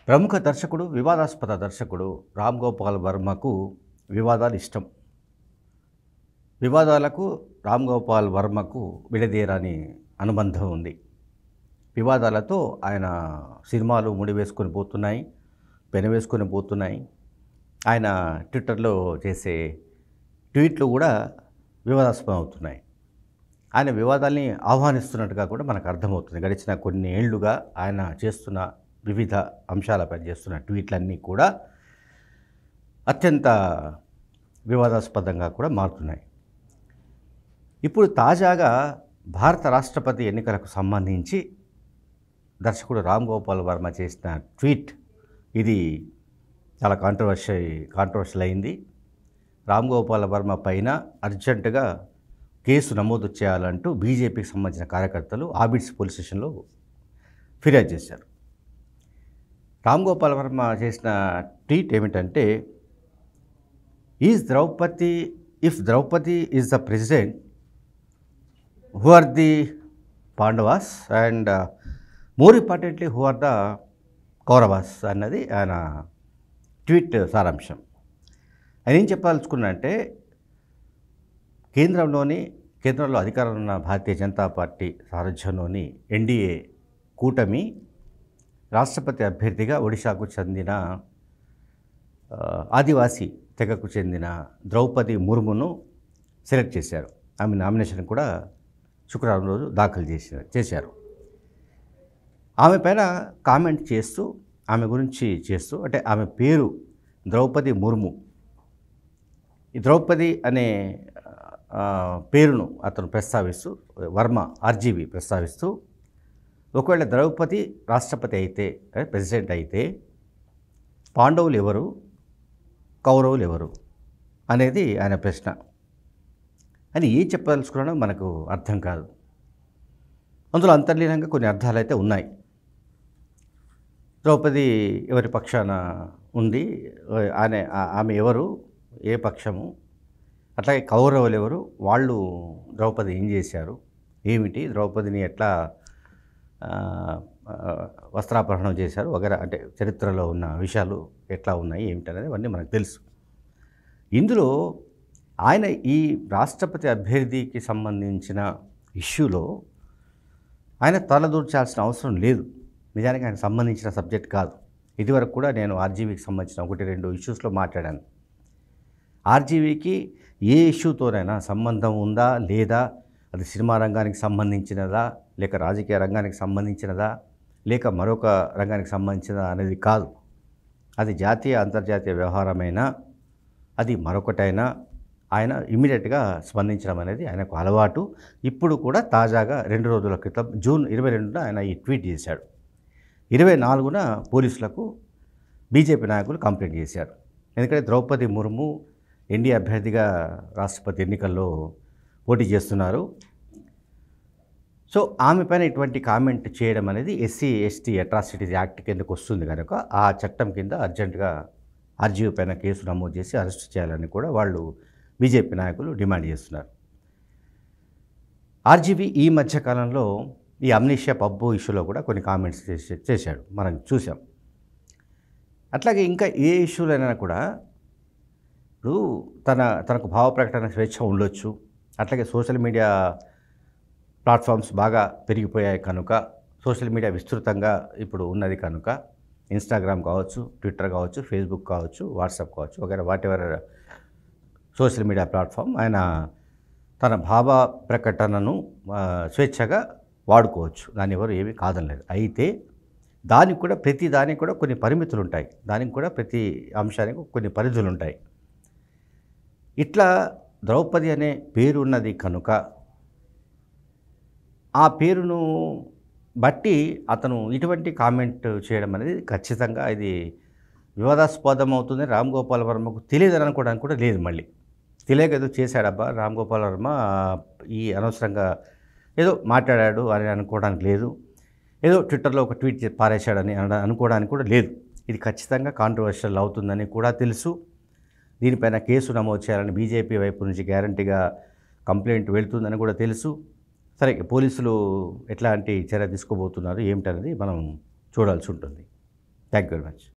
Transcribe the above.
ప్రముఖ దర్శకుడు వివాదాస్పద దర్శకుడు రామ్ గోపాల్ వర్మకు వివాదాలు ఇష్టం వివాదాలకు రామ్ గోపాల్ వర్మకు విడదీయరాని అనుబంధం ఉంది వివాదాలతో ఆయన సినిమాలు ముడివేసుకొని పోతున్నాయి పెనవేసుకొని పోతున్నాయి ఆయన ట్విట్టర్లో చేసే ట్వీట్లు కూడా వివాదాస్పదం అవుతున్నాయి ఆయన వివాదాల్ని ఆహ్వానిస్తున్నట్టుగా కూడా మనకు అర్థమవుతుంది గడిచిన కొన్ని ఏళ్లుగా ఆయన చేస్తున్న వివిధ అంశాలపై చేస్తున్న ట్వీట్లన్నీ కూడా అత్యంత వివాదాస్పదంగా కూడా మారుతున్నాయి ఇప్పుడు తాజాగా భారత రాష్ట్రపతి ఎన్నికలకు సంబంధించి దర్శకుడు రామ్ గోపాల్ వర్మ చేసిన ట్వీట్ ఇది చాలా కాంట్రవర్షి కాంట్రవర్షియల్ అయింది రామ్ గోపాల్ వర్మ పైన అర్జెంటుగా కేసు నమోదు చేయాలంటూ బీజేపీకి సంబంధించిన కార్యకర్తలు ఆబిడ్స్ పోలీస్ స్టేషన్లో ఫిర్యాదు చేశారు రామ్ గోపాల్ వర్మ చేసిన ట్వీట్ ఏమిటంటే is Draupadi if Draupadi is the president who are the Pandavas and more importantly who are the Kauravas అన్నది ఆయన ట్వీట్ సారాంశం ఆయన ఏం చెప్పాల్చుకున్నా అంటే కేంద్రంలోని కేంద్రంలో అధికారంలో ఉన్న భారతీయ జనతా పార్టీ సారథ్యంలోని ఎన్డీఏ కూటమి రాష్ట్రపతి అభ్యర్థిగా ఒడిశాకు చెందిన ఆ, ఆదివాసీ తెగకు చెందిన ద్రౌపది ముర్మును సెలెక్ట్ చేశారు ఆమె నామినేషన్ కూడా శుక్రవారం రోజు దాఖలు చేసి చేశారు ఆమె పైన కామెంట్ చేస్తూ ఆమె గురించి చేస్తూ అంటే ఆమె పేరు ద్రౌపది ముర్ము ఈ ద్రౌపది అనే ఆ, పేరును అతను ప్రస్తావిస్తూ వర్మ ఆర్జీవి ప్రస్తావిస్తూ ఒకవేళ ద్రౌపది రాష్ట్రపతి అయితే అంటే ప్రెసిడెంట్ అయితే పాండవులు ఎవరు కౌరవులు ఎవరు అనేది ఆయన ప్రశ్న అని ఏం చెప్పదలుచుకున్నాడో మనకు అర్థం కాదు అందులో అంతర్లీనంగా కొన్ని అర్థాలు అయితే ఉన్నాయి ద్రౌపది ఎవరి పక్షాన ఉంది ఆమె ఆ- ఆమె ఎవరు ఏ పక్షము అట్లాగే కౌరవులు ఎవరు వాళ్ళు ద్రౌపది ఏం చేశారు ఏమిటి ద్రౌపదిని ఎట్లా ఆ, ఆ, వస్త్రాపహరణం చేశారు వగర అంటే చరిత్రలో ఉన్న విషయాలు ఎట్లా ఉన్నాయి ఏమిటనేది అవన్నీ మనకు తెలుసు ఇందులో ఆయన ఈ రాష్ట్రపతి అభ్యర్థికి సంబంధించిన ఇష్యూలో ఆయన తలదూర్చాల్సిన అవసరం లేదు నిజానికి ఆయనకు సంబంధించిన సబ్జెక్ట్ కాదు ఇదివరకు కూడా నేను ఆర్జీవీకి సంబంధించిన ఒకటి రెండు ఇష్యూస్లో మాట్లాడాను ఆర్జీవీకి ఏ ఇష్యూతోనైనా సంబంధం ఉందా లేదా అది సినిమా రంగానికి సంబంధించినదా లేక రాజకీయ రంగానికి సంబంధించినదా లేక మరొక రంగానికి సంబంధించినదా అనేది కాదు అది జాతీయ అంతర్జాతీయ వ్యవహారమైనా అది మరొకటైనా ఆయన ఇమీడియట్గా స్పందించడం అనేది ఆయనకు అలవాటు ఇప్పుడు కూడా తాజాగా రెండు రోజుల క్రితం జూన్ ఇరవై రెండున ఆయన ఈ ట్వీట్ చేశాడు ఇరవై నాలుగున పోలీసులకు బీజేపీ నాయకులు కంప్లైంట్ చేశారు ఎందుకంటే ద్రౌపది ముర్ము ఎన్డీఏ అభ్యర్థిగా రాష్ట్రపతి ఎన్నికల్లో పోటీ చేస్తున్నారు సో ఆమె పైన ఇటువంటి కామెంట్ చేయడం అనేది ఎస్సీ ఎస్టీ అట్రాసిటీస్ యాక్ట్ కిందకు వస్తుంది కనుక ఆ చట్టం కింద అర్జెంటుగా ఆర్జీవీ పైన కేసు నమోదు చేసి అరెస్ట్ చేయాలని కూడా వాళ్ళు బీజేపీ నాయకులు డిమాండ్ చేస్తున్నారు ఆర్జీవీ ఈ మధ్యకాలంలో ఈ అమ్నీషియా పబ్బు ఇష్యూలో కూడా కొన్ని కామెంట్స్ చేసి చేశాడు మనం చూసాం అట్లాగే ఇంకా ఏ ఇష్యూలైనా కూడా ఇప్పుడు తన తనకు భావ ప్రకటన స్వేచ్ఛ ఉండొచ్చు అట్లాగే సోషల్ మీడియా ప్లాట్ఫామ్స్ బాగా పెరిగిపోయాయి కనుక సోషల్ మీడియా విస్తృతంగా ఇప్పుడు ఉన్నది కనుక ఇన్స్టాగ్రామ్ కావచ్చు ట్విట్టర్ కావచ్చు ఫేస్బుక్ కావచ్చు వాట్సాప్ కావచ్చు వగైరా whatever social media platform ఆయన తన భావ ప్రకటనను ఆ, స్వేచ్ఛగా వాడుకోవచ్చు దాన్ని ఎవరు ఏమీ కాదనలేదు అయితే దానికి కూడా ప్రతి దానికి కూడా కొన్ని పరిమితులు ఉంటాయి దానికి కూడా ప్రతి అంశానికి కొన్ని పరిధులు ఉంటాయి ఇట్లా ద్రౌపది అనే పేరు ఉన్నది కనుక ఆ పేరును బట్టి అతను ఇటువంటి కామెంట్ చేయడం అనేది ఖచ్చితంగా ఇది వివాదాస్పదం అవుతుంది రామ్ గోపాల్ వర్మకు తెలియదని అనుకోవడానికి కూడా లేదు మళ్ళీ తెలియక ఏదో చేశాడబ్బా రామ్ గోపాల్ వర్మ ఈ అనవసరంగా ఏదో మాట్లాడాడు అని అనుకోవడానికి లేదు ఏదో ట్విట్టర్లో ఒక ట్వీట్ చేసి పారేశాడని అన- అనుకోవడానికి కూడా లేదు ఇది ఖచ్చితంగా కాంట్రవర్షియల్ అవుతుందని కూడా తెలుసు దీనిపైన కేసు నమోదు చేయాలని బీజేపీ వైపు నుంచి గ్యారంటీగా కంప్లైంట్ వెళ్తుందని కూడా తెలుసు సరే పోలీసులు ఎట్లాంటి చర్య తీసుకోబోతున్నారు ఏమిటనేది మనం చూడాల్సి ఉంటుంది థ్యాంక్ యూ వెరీ మచ్